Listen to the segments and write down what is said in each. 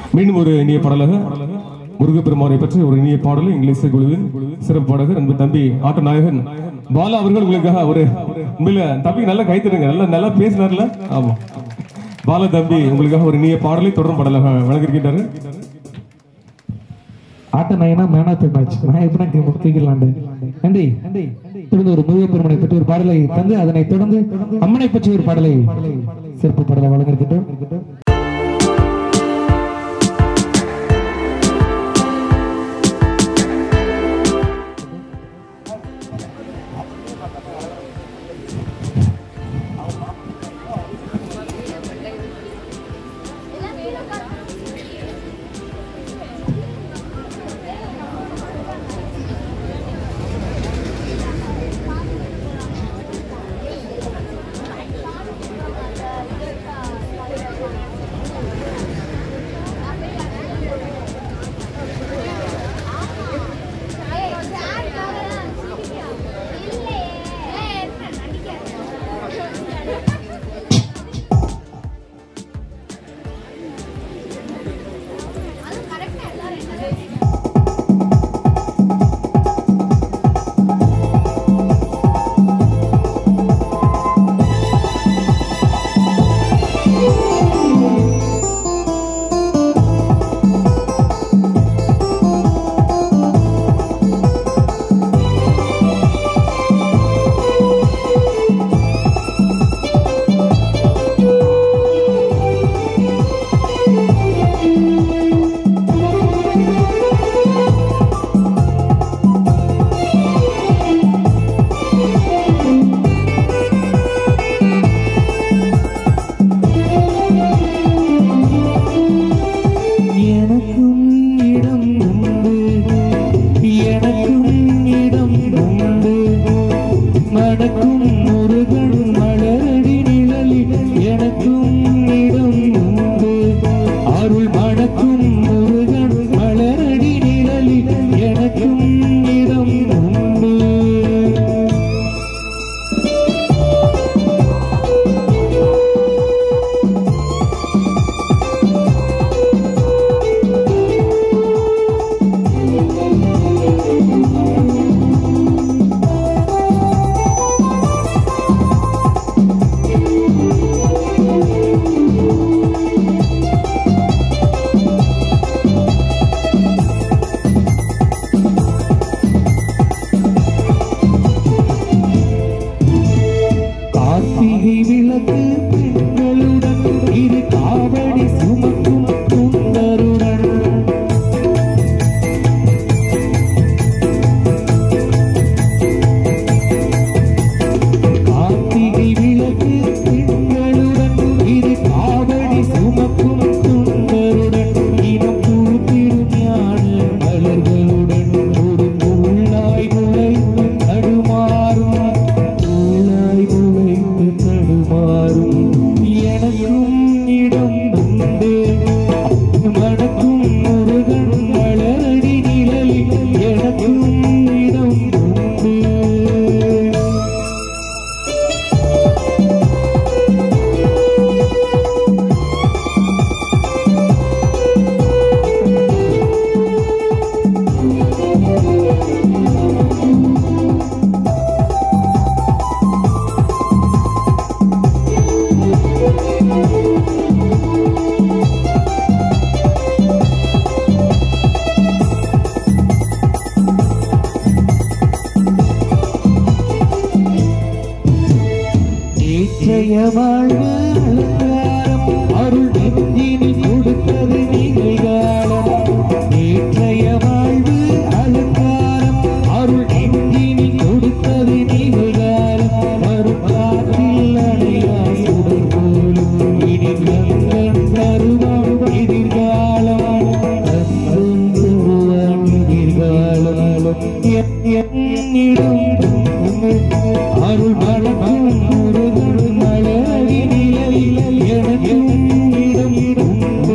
மீண்டும் ஒரு இனிய பாடலாக முருகப்பெருமானை பற்றி ஒரு இனிய பாடல் இங்கிலீஷ் குழுவின் சிறப்பு பாடகர் அன்பு தம்பி ஆட்ட நாயகன் பாலா அவர்கள் உங்களுக்காக ஒரு உண்மையில தம்பி நல்லா கைத்தடுங்க நல்லா நல்லா பேசினார்ல ஆமா பாலா தம்பி உங்களுக்காக ஒரு இனிய பாடலை தொடரும் பாடலாக வழங்கியிருக்கின்றாரு ஆட்ட நாயனா மேன் ஆஃப் தி மேட்ச் நான் எப்படி டீம் தூக்கிடலாண்டு நன்றி தொடர்ந்து ஒரு முருகப்பெருமனை பற்றி ஒரு பாடலை தந்து அதனைத் தொடர்ந்து அம்மனை பற்றி ஒரு பாடலை சிறப்பு பாடலை வழங்கியிருக்கின்றோம் எனக்கும் இடம் உண்டு எனக்கும் இடம் உண்டு நடக்கும் முருகன் மலரடி நிழலில் எனக்கும் இடம் உண்டு அருள் மணக்கும் முருகன் மலரடி நிழலில் எனக்கும் இடம் உண்டு கார்த்திகை விளக்கு பெண்களுடன் இரு காவடி சுமக்கும் சுந்தருடன் கார்த்திகை விளக்கு பெண்களுடன் இரு காவடி சுமக்கும் சுந்தருடன் இனம் பூத்திடும் ஞான மலர்களுடன் ஒரு உள்ளாய் நுழைந்து தடுமாறும் உள்ளாய் நுழைந்து தடுமாறும் எனக்கும் இடம் உண்டு மணக்கும் முருகன் மலரடி நிழலில் எனக்கும் இடம் உண்டு நேற்றைய வாழ்வு அலங்காரம் அருள் நெஞ்சினில் கொடுத்தது நிகழ்காலம் நேற்றைய வாழ்வு அலங்காரம் அருள் நெஞ்சினில் கொடுத்தது நிகழ்காலம் வரும் காற்றில் அணையா சுடர் போலும் இனி கங்கன் தருவான் எதிர்காலம் கங்கன் தருவான் எதிர்காலம் என் என்னிடம் அருள் வழக்கும் முருகன் மலரி நிலையில் எனக்கும் இடம் உண்டு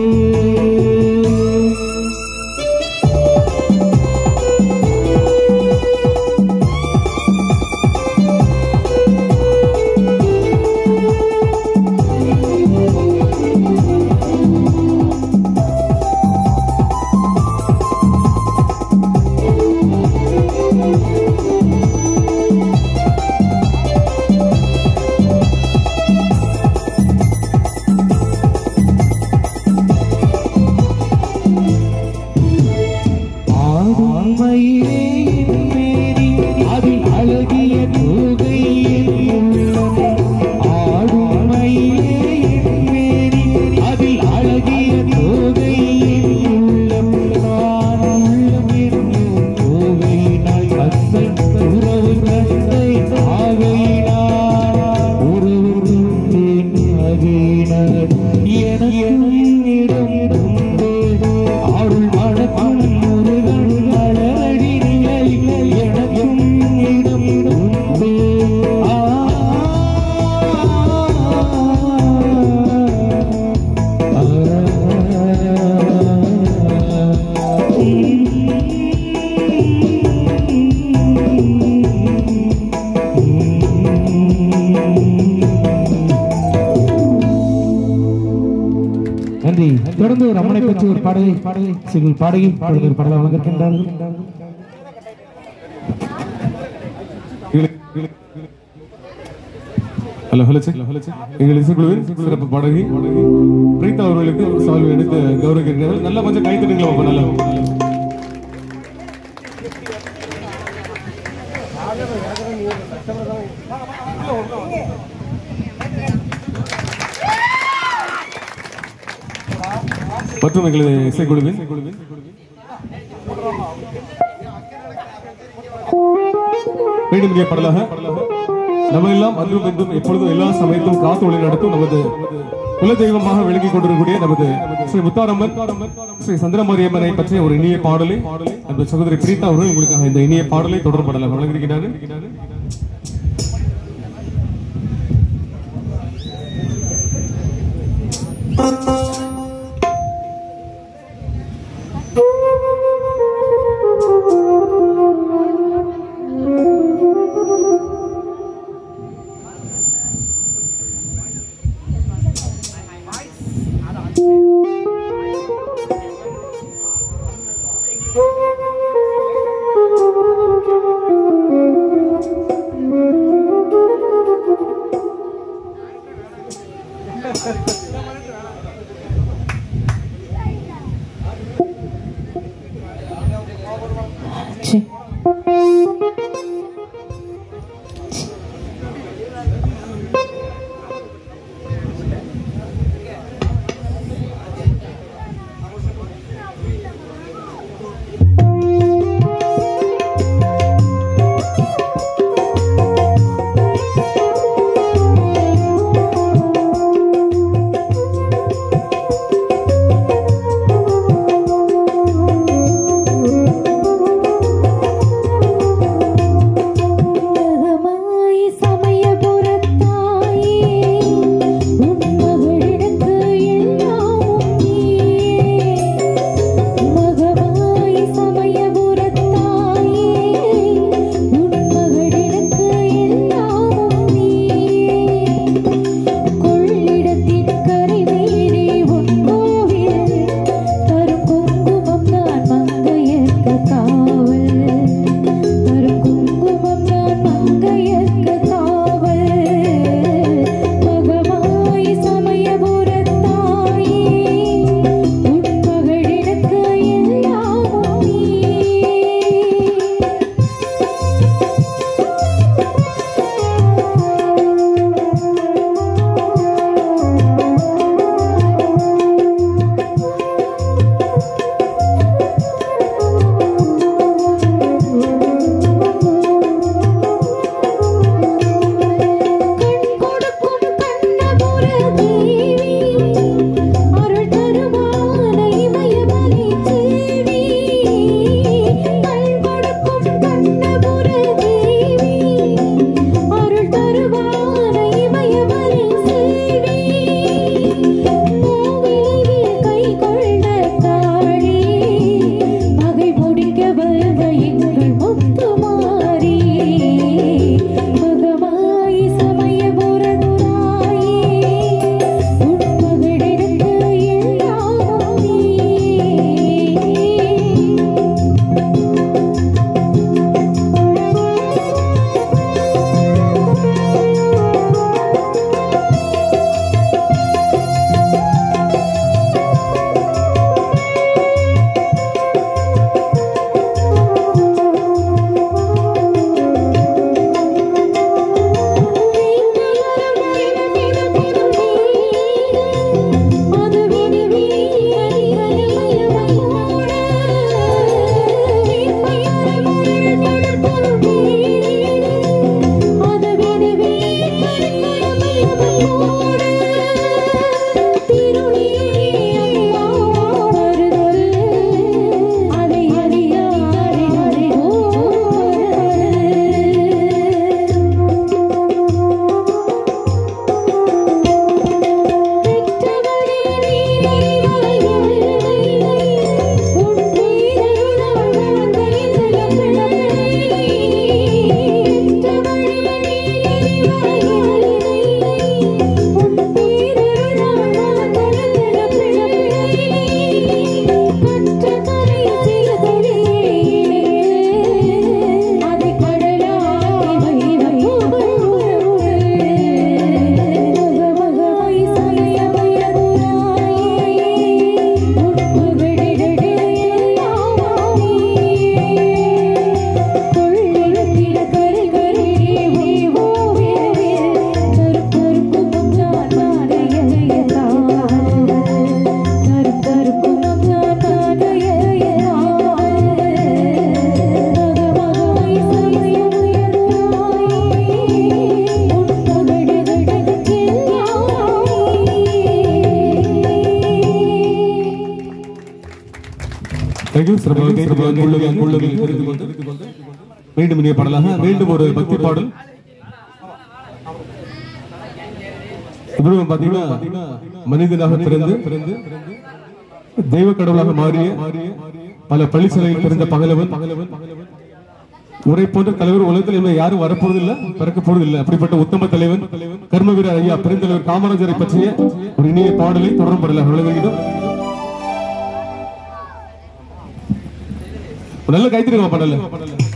தொடர்ந்து ஒரு அம்மனை பற்றி ஒரு பாடலை பாடலை சிவில் பாடகி தொடர்ந்து ஒரு பாடலை வழங்கிருக்கின்றார்கள் hello hello check hello check எங்கள் இசைக்குழுவின் சிறப்பு பாடகி பிரீதா அவர்களுக்கு சால்வை எடுத்து கௌரவிக்கிறார்கள் நல்லா கொஞ்சம் கை தட்டுங்களா அப்ப நல்லா மற்றும் எங்களது இசைக்குழுவின் மீண்டும் இங்கே பாடலாக நம்ம எல்லாம் அன்றும் இன்றும் எப்பொழுதும் எல்லா சமயத்தும் காத்து ஒளி நடத்தும் நமது குல தெய்வமாக விளங்கிக் கொண்டிருக்கக்கூடிய நமது ஸ்ரீ முத்தாரம்மன் ஸ்ரீ சந்திரமாரியம்மனை பற்றிய ஒரு இனிய பாடலை அந்த சகோதரி பிரீதா அவர்கள் உங்களுக்காக இந்த இனிய பாடலை தொடர் பாடல வழங்கியிருக்கிறார்கள் சி Thank தேங்க்யூ சிறப்பாக சிறப்பாக அன்புள்ளது அன்புள்ளது தெரிந்து கொண்டு மீண்டும் இனிய பாடலாக மீண்டும் ஒரு பக்தி பாடல் இவரும் பாத்தீங்கன்னா மனிதனாக பிறந்து பிறந்து தெய்வ கடவுளாக மாறிய பல பள்ளி சிலையில் பிறந்த பகலவன் பகலவன் உரை போன்ற தலைவர் உலகத்தில் இனிமே யாரும் வரப்போறதில்லை பிறக்க போறதில்லை அப்படிப்பட்ட உத்தம தலைவன் கர்ம வீரர் ஐயா பெருந்தலைவர் காமராஜரை பற்றிய ஒரு இனிய பாடலை தொடரும் பாடலாக வழங்குகிறோம் ஒரு நல்ல கைத்திருக்கோம் பாடல